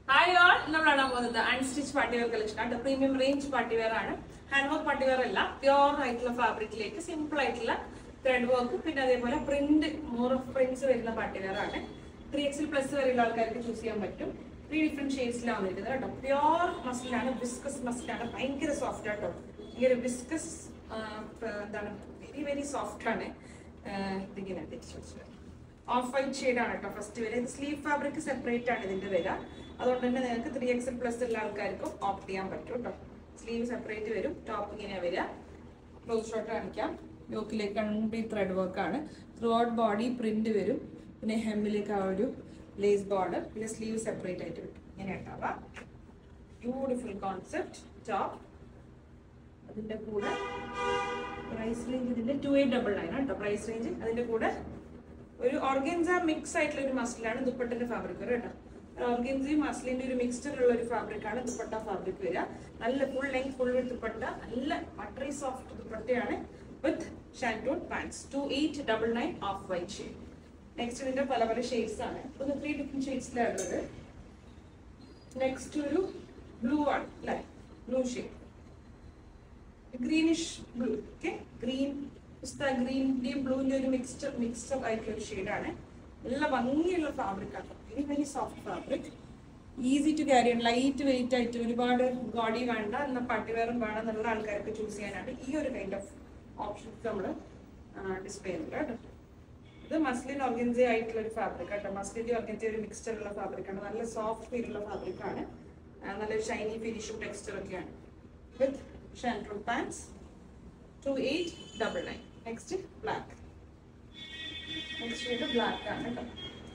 hi all നമ്മൾ കാണാൻ പോകുന്നത് അൺസ്റ്റിച്ച് പാർട്ടിവെയർ കളക്ഷൻ ആണ് പ്രീമിയം റേഞ്ച് പാർട്ടിവെയർ ആണ് ഹാൻഡ് വർക്ക് പാർട്ടിവെയർ അല്ല പ്യോർ ആയിട്ടുള്ള ഫാബ്രിക്കിലേക്ക് സിമ്പിൾ ആയിട്ടുള്ള ത്രെഡ് വർക്ക് പിന്നെ അതേപോലെ പ്രിന്റ് മോർ ഓഫ് പ്രിന്റ്സ് വരുന്ന പാർട്ടിവെയർ ആണ് ത്രീ എക്സിൽ പ്ലസ് വരെയുള്ള ആൾക്കാർക്ക് ചൂസ് ചെയ്യാൻ പറ്റും ത്രീ ഡിഫറെന്റ് ഷെയ്ഡ്സിലാണ് വന്നിരിക്കുന്നത് കേട്ടോ പ്യോർ മസിലാണ് വിസ്കസ് മസിലാണ് ഭയങ്കര സോഫ്റ്റ് ആട്ടോ ഭയങ്കര വിസ്കസ് എന്താണ് വെരി വെരി സോഫ്റ്റ് ആണ് ആഹ് ഇതിങ്ങനെ തിരിച്ചു വെച്ചു ഓഫ് വൈറ്റ് ഷെയ്ഡ് ആണ് കേട്ടോ ഫസ്റ്റ് വരെ ഇത് സ്ലീവ് ഫാബ്രിക് സെപ്പറേറ്റ് ആണ് ഇതിന്റെ വില അതുകൊണ്ട് തന്നെ നിങ്ങൾക്ക് ത്രീ എക്സൽ പ്ലസ് ഉള്ള ആൾക്കാർക്കും ഓപ്റ്റ് ചെയ്യാൻ പറ്റും കേട്ടോ സ്ലീവ് സെപ്പറേറ്റ് വരും ടോപ്പ് ഇങ്ങനെയാ വരിക ക്ലോസ് ഷോട്ട് കാണിക്കാം യോക്കിലേക്ക് കംപ്ലീറ്റ് ത്രെഡ് വർക്ക് ആണ് ത്രൂ ഔട്ട് ബോഡി പ്രിന്റ് വരും പിന്നെ ഹെമ്മിലേക്ക് ആ ഒരു ലേസ് ബോർഡർ പിന്നെ സ്ലീവ് സെപ്പറേറ്റ് ആയിട്ട് വരും ഇങ്ങനെ ഉണ്ടാവുക ബ്യൂട്ടിഫുൾ കോൺസെപ്റ്റ് ടോപ്പ് അതിന്റെ കൂടെ പ്രൈസ് റേഞ്ച് ഇതിന്റെ ടു എയ്റ്റ് ഡബിൾ നയൻ കേട്ടോ പ്രൈസ് റേഞ്ച് അതിന്റെ കൂടെ ഒരു ഓർഗൻസ മിക്സ് ആയിട്ടുള്ള ഒരു മസിലാണ് ദുപ്പട്ടിന്റെ ഫാബ്രിക് വരിക കേട്ടോ ഓർഗൻസയും മസ്ലിന്റെ ഒരു മിക്സ്ചർ ഉള്ള ഒരു ഫാബ്രിക് ആണ് ദുപ്പട്ട ഫാബ്രിക് വരിക നല്ല full length full with dupatta നല്ല ബട്ടറി സോഫ്റ്റ് ദുപ്പട്ടയാണ് with shantoon pants two eight double nine off white shade next ഇതിന്റെ പല പല ഷെയ്ഡ്സ് ആണ് ഒന്ന് ത്രീ ഡിഫറെന്റ് ഷെയ്ഡ്സിലാണ് ഉള്ളത് നെക്സ്റ്റ് ഒരു ബ്ലൂ ആണ് അല്ലേ blue shade greenish blue okay green ഗ്രീനിന്റെയും ബ്ലൂവിന്റെ ഒരു മിക്സ്ചർ മിക്സ്ചർ ആയിട്ടുള്ള ഒരു ഷെയ്ഡാണ് നല്ല ഭംഗിയുള്ള ഫാബ്രിക് ആണ് very very soft fabric easy to carry light weight ആയിട്ട് ഒരുപാട് ഗോഡി വേണ്ട എന്നാൽ പട്ടിവേറും വേണം എന്നുള്ള ആൾക്കാർക്ക് ചൂസ് ചെയ്യാനാണ് ഈ ഒരു കൈൻഡ് ഓഫ് ഓപ്ഷൻസ് നമ്മൾ ഡിസ്പ്ലേ ചെയ്യുന്നത് കേട്ടോ ഇത് മസ്ലിൻ ഓർഗൻസി ആയിട്ടുള്ള ഒരു ഫാബ്രിക് കേട്ടോ മസ്ലിന്റെ ഓർഗൻസി ഒരു മിക്സ്ചർ ഉള്ള ഫാബ്രിക് ആണ് നല്ല സോഫ്റ്റ് ഫീൽ ഉള്ള ഫാബ്രിക് ആണ് ആ, നല്ല ഷൈനി ഫിനിഷും ടെക്സ്ചർ ഒക്കെയാണ് with shantoon pants two eight double nine next black next shade black ആണ് കേട്ടോ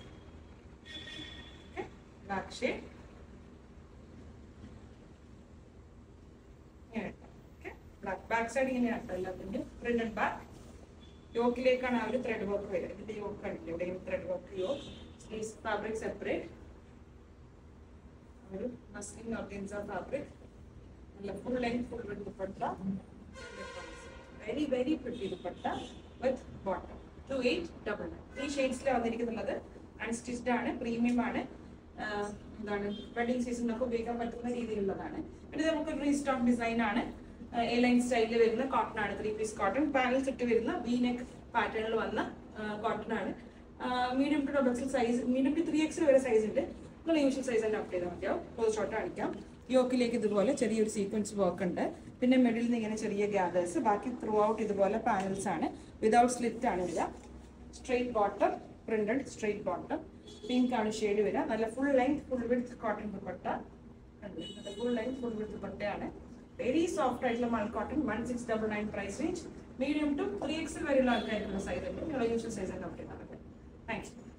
black shade black back side ഇങ്ങനെയാണ് കേട്ടോ എല്ലാത്തിൻ്റെയും പ്രിന്റഡ് ബാക്ക് യോക്കിലേക്കാണ് ആ ഒരു ത്രെഡ് വർക്ക് വരിക ഇതിന്റെ യോക്ക് കണ്ടില്ല ഇവിടെയും thread work yoke sleeves fabric separate ഒരു മസ്ലിൻ ഓർഗൻസ ഫാബ്രിക് നല്ല full length full with dupatta very very pretty dupatta with bottom two eight double nine ഈ ഷെയ്ഡ്സിലാണ് വന്നിരിക്കുന്നത് അൺസ്റ്റിച്ച്ഡ് ആണ് പ്രീമിയം ആണ് ആഹ് എന്താണ് വെഡിങ് സീസണിനൊക്കെ ഉപയോഗിക്കാൻ പറ്റുന്ന രീതിയിലുള്ളതാണ് പിന്നെ ഇത് നമുക്ക് റീസ്റ്റോക്ക് ഡിസൈൻ ആണ് എ ലൈൻ സ്റ്റൈലിൽ വരുന്ന കോട്ടൺ ആണ് ത്രീ പീസ് കോട്ടൺ പാനൽസ് ഇട്ട് വരുന്ന വി നെക്ക് പാറ്റേണിൽ വന്ന കോട്ടൺ ആണ് medium to double XL size medium to three XL വരെ സൈസ് ഉണ്ട് നിങ്ങൾ യൂഷ്വൽ സൈസ് തന്നെ അപ്റ്റ് ചെയ്താൽ മതിയാവും ക്ലോസ് ഷോട്ട് കാണിക്കാം യോക്കിലേക്ക് ഇതുപോലെ ചെറിയൊരു സീക്വൻസ് വർക്ക് ഉണ്ട് പിന്നെ മിഡിൽ നിന്ന് ഇങ്ങനെ ചെറിയ ഗ്യാദേഴ്സ് ബാക്കി ത്രൂ ഔട്ട് ഇതുപോലെ പാനൽസ് ആണ് വിതൗട്ട് സ്ലിറ്റ് ആണ് വരിക straight bottom printed straight bottom pink ആണ് ഷെയ്ഡ് വരിക നല്ല full length full width cotton dupatta full length full width ദുപ്പട്ടയാണ് വെരി സോഫ്റ്റ് ആയിട്ടുള്ള mul cotton one six double nine price range medium to three XL വരെയുള്ള ആൾക്കാർക്കുള്ള size ഉണ്ട് നിങ്ങളുടെ usual size ഒക്കെ അപ്ഡേറ്റ് ആണ് താങ്ക്സ്